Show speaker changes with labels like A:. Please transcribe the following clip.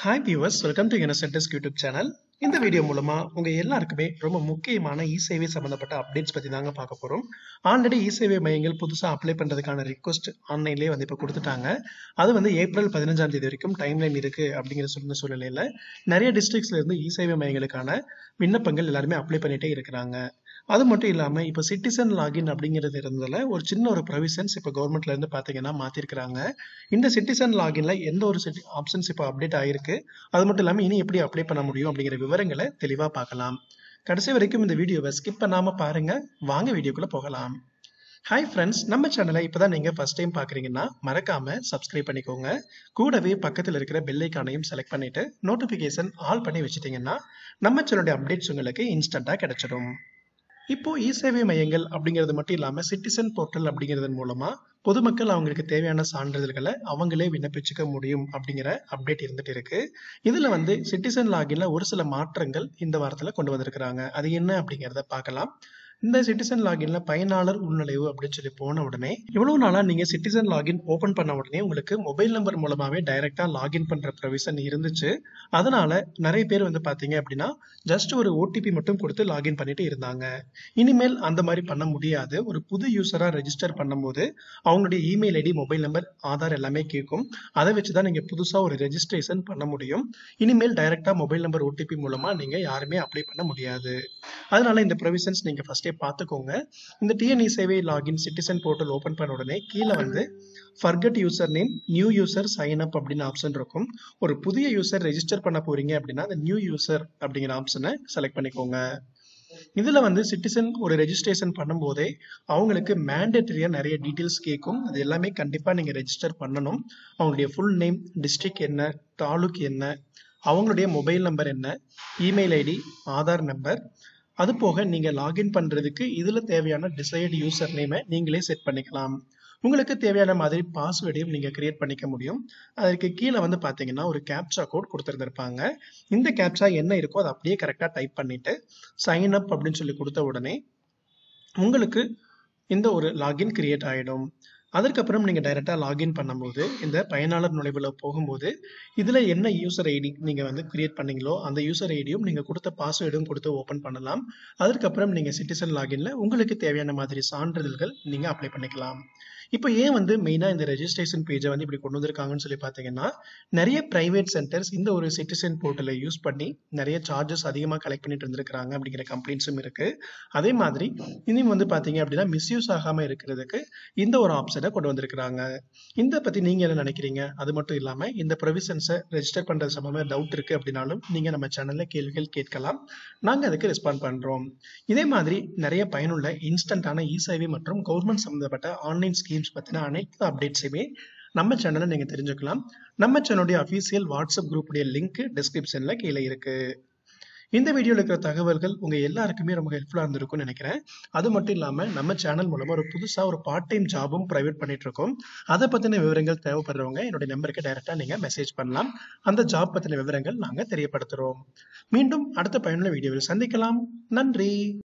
A: hi viewers welcome to innocents YouTube channel இந்த video மூலமா உங்க எல்லாருக்குமே ரொம்ப முக்கியமான இ சேவை சம்பந்தப்பட்ட அப்டேட்ஸ் பத்தி தாங்க பார்க்க போறோம் ஆல்ரெடி இ சேவை மையங்கள் புதுசா அப்ளை பண்றதுக்கான ரிக்வஸ்ட் ஆன்லைன்லேயே வந்து இப்போ கொடுத்துட்டாங்க அது வந்து ஏப்ரல் பதினஞ்சாம் தேதி வரைக்கும் டைம்லைன் இருக்கு அப்படிங்கிற சொன்ன சூழ்நிலையில நிறைய டிஸ்ட்ரிக்ட்ஸ்ல இருந்து இ சேவை மையங்களுக்கான விண்ணப்பங்கள் எல்லாருமே அப்ளை பண்ணிட்டே இருக்கிறாங்க அது மட்டும் இல்லாம இப்போ சிட்டிசன் லாகின் அப்படிங்கிறது இருந்ததுல ஒரு சின்ன ஒரு ப்ரொவிஷன்ஸ் இப்போ கவர்மெண்ட்ல இருந்து பாத்தீங்கன்னா மாத்திருக்கிறாங்க இந்த சிட்டிசன் லாகின்ல எந்த ஒரு ஆப்ஷன்ஸ் இப்போ அப்டேட் ஆயிருக்கு அது மட்டும் இல்லாம இனி எப்படி அப்ளை பண்ண முடியும் அப்படிங்கிற விவரங்களை தெளிவா பார்க்கலாம் கடைசி வரைக்கும் இந்த வீடியோவை ஸ்கிப் பண்ணாம பாருங்க வாங்க வீடியோக்குள்ள போகலாம் ஹாய் ஃப்ரெண்ட்ஸ் நம்ம சேனலை இப்போதான் நீங்க ஃபர்ஸ்ட் டைம் பாக்குறீங்கன்னா மறக்காம சப்ஸ்கிரைப் பண்ணிக்கோங்க கூடவே பக்கத்தில் இருக்கிற பெல் ஐக்கானையும் செலக்ட் பண்ணிட்டு நோட்டிபிகேஷன் ஆல் பண்ணி வச்சிட்டீங்கன்னா நம்ம சேனலுடைய அப்டேட்ஸ் உங்களுக்கு இன்ஸ்டன்டா கிடைச்சிடும் இப்போ இ சேவை மையங்கள் அப்படிங்கிறது மட்டும் இல்லாம சிட்டிசன் போர்ட்டல் அப்படிங்கிறதன் மூலமா பொதுமக்கள் அவங்களுக்கு தேவையான சான்றிதழ்களை அவங்களே விண்ணப்பிச்சுக்க முடியும் அப்படிங்கிற அப்டேட் இருந்துட்டு இருக்கு இதுல வந்து சிட்டிசன் லாகின்ல ஒரு சில மாற்றங்கள் இந்த வாரத்துல கொண்டு வந்திருக்கிறாங்க அது என்ன அப்படிங்கிறத பார்க்கலாம் இந்த சிட்டிசன் லாகின்ல பயனாளர் உள்நுழைவு அப்படின்னு சொல்லி போன உடனே இவ்வளவு நாளா நீங்க சிட்டிசன் லாகின் ஓபன் பண்ண உடனே உங்களுக்கு மொபைல் நம்பர் மூலமாவே டைரக்டா லாகின் பண்ற ப்ரொவிஷன் இருந்துச்சு அதனால நிறைய பேர் வந்து பாத்தீங்க அப்படின்னா ஜஸ்ட் ஒரு ஓடிபி மட்டும் கொடுத்து லாகின் பண்ணிட்டு இருந்தாங்க இனிமேல் அந்த மாதிரி பண்ண முடியாது ஒரு புது யூசரா ரெஜிஸ்டர் பண்ணும்போது அவங்களுடைய email ID mobile number Aadhaar எல்லாமே கேட்கும் அதை வச்சுதான் நீங்க புதுசா ஒரு ரெஜிஸ்ட்ரேஷன் பண்ண முடியும் இனிமேல் டைரக்டா மொபைல் நம்பர் ஓடிபி மூலமா நீங்க யாருமே அப்ளை பண்ண முடியாது அதனால இந்த ப்ரொவிஷன்ஸ் நீங்க ஃபர்ஸ்டே பார்த்துக்கோங்க இந்த டிஎன்இ சேவை லாகின் சிட்டிசன் போர்ட்டல் ஓபன் பண்ண உடனே கீழே வந்து forgot user name new user sign up அப்படின்னு ஆப்ஷன் இருக்கும் ஒரு புதிய யூசர் ரெஜிஸ்டர் பண்ண போறீங்க அப்படின்னா அந்த நியூ யூசர் அப்படிங்கிற ஆப்ஷனை செலக்ட் பண்ணிக்கோங்க இதுல வந்து சிட்டிசன் ஒரு ரெஜிஸ்ட்ரேஷன் பண்ணும்போதே அவங்களுக்கு மேண்டேட்டரியா நிறைய டீட்டெயில்ஸ் கேட்கும் அது எல்லாமே கண்டிப்பா நீங்க ரெஜிஸ்டர் பண்ணணும் அவங்களுடைய ஃபுல் நேம் டிஸ்ட்ரிக்ட் என்ன தாலுக் என்ன அவங்களுடைய மொபைல் நம்பர் என்ன இமெயில் ஐடி ஆதார் நம்பர் அது போக நீங்க லாகின் பண்றதுக்கு இதுல தேவையான டிசைட் யூசர் நேமை நீங்களே செட் பண்ணிக்கலாம் உங்களுக்கு தேவையான மாதிரி பாஸ்வேர்டையும் நீங்க கிரியேட் பண்ணிக்க முடியும் அதற்கு கீழே வந்து பாத்தீங்கன்னா ஒரு கேப்சா கோட் கொடுத்துருந்துருப்பாங்க இந்த கேப்சா என்ன இருக்கோ அதை அப்படியே கரெக்டா டைப் பண்ணிட்டு சைன் அப் அப்படின்னு சொல்லி கொடுத்த உடனே உங்களுக்கு இந்த ஒரு லாகின் கிரியேட் ஆயிடும் அதற்கப்புறம் நீங்க டைரக்டா லாகின் பண்ணும்போது இந்த பயனாளர் நுழைவுல போகும்போது இதுல என்ன யூசர் ஐடி நீங்க வந்து கிரியேட் பண்ணீங்களோ அந்த யூசர் ஐடியும் நீங்க கொடுத்த பாஸ்வேர்டும் கொடுத்து ஓபன் பண்ணலாம் அதற்கப்புறம் நீங்க சிட்டிசன் லாகின்ல உங்களுக்கு தேவையான மாதிரி சான்றிதழ்கள் நீங்க அப்ளை பண்ணிக்கலாம் இப்போ ஏன் வந்து மெயினா இந்த ரெஜிஸ்ட்ரேஷன் பேஜை வந்து இப்படி கொண்டு வந்திருக்காங்கன்னு சொல்லி பாத்தீங்கன்னா நிறைய பிரைவேட் சென்டர்ஸ் இந்த ஒரு சிட்டிசன் போர்ட்டலை யூஸ் பண்ணி நிறைய சார்ஜஸ் அதிகமாக கலெக்ட் பண்ணிட்டு இருந்திருக்காங்க அப்படிங்கிற கம்ப்ளைண்ட்ஸும் இருக்கு அதே மாதிரி இனியும் வந்து பாத்தீங்க அப்படின்னா மிஸ்யூஸ் ஆகாம இருக்கிறதுக்கு இந்த ஒரு ஆப்ஷனை கொண்டு வந்திருக்கிறாங்க இந்த பத்தி நீங்க என்ன நினைக்கிறீங்க அது மட்டும் இல்லாம இந்த ப்ரொவிஷன்ஸை ரெஜிஸ்டர் பண்றது சம்பந்தமா டவுட் இருக்கு அப்படின்னாலும் நீங்க நம்ம சேனல்ல கேள்விகள் கேட்கலாம் நாங்க அதுக்கு ரெஸ்பாண்ட் பண்றோம் இதே மாதிரி நிறைய பயனுள்ள இன்ஸ்டன்டான இ சேவை மற்றும் கவர்மெண்ட் சம்பந்தப்பட்ட ஆன்லைன் ஸ்கீம்ஸ் பத்தின அனைத்து அப்டேட்ஸுமே நம்ம சேனல்ல நீங்க தெரிஞ்சுக்கலாம் நம்ம சேனலுடைய அபிஷியல் வாட்ஸ்அப் குரூப்புடைய லிங்க் டிஸ்கிரிப்ஷன்ல கீழே இருக்கு இந்த வீடியோல இருக்கிற தகவல்கள் உங்க எல்லாருக்குமே ரொம்ப ஹெல்ப்ஃபுல்லா இருந்திருக்கும்னு நினைக்கிறேன் அது மட்டும் இல்லாம நம்ம சேனல் மூலமா ஒரு புதுசா ஒரு பார்ட் டைம் ஜாபும் பிரைவேட் பண்ணிட்டு இருக்கோம் அதை பத்தின விவரங்கள் தேவைப்படுறவங்க என்னுடைய நம்பருக்கு டைரக்டா நீங்க மெசேஜ் பண்ணலாம் அந்த ஜாப் பத்தின விவரங்கள் நாங்க தெரியப்படுத்துறோம் மீண்டும் அடுத்த பயனுள்ள வீடியோவில் சந்திக்கலாம் நன்றி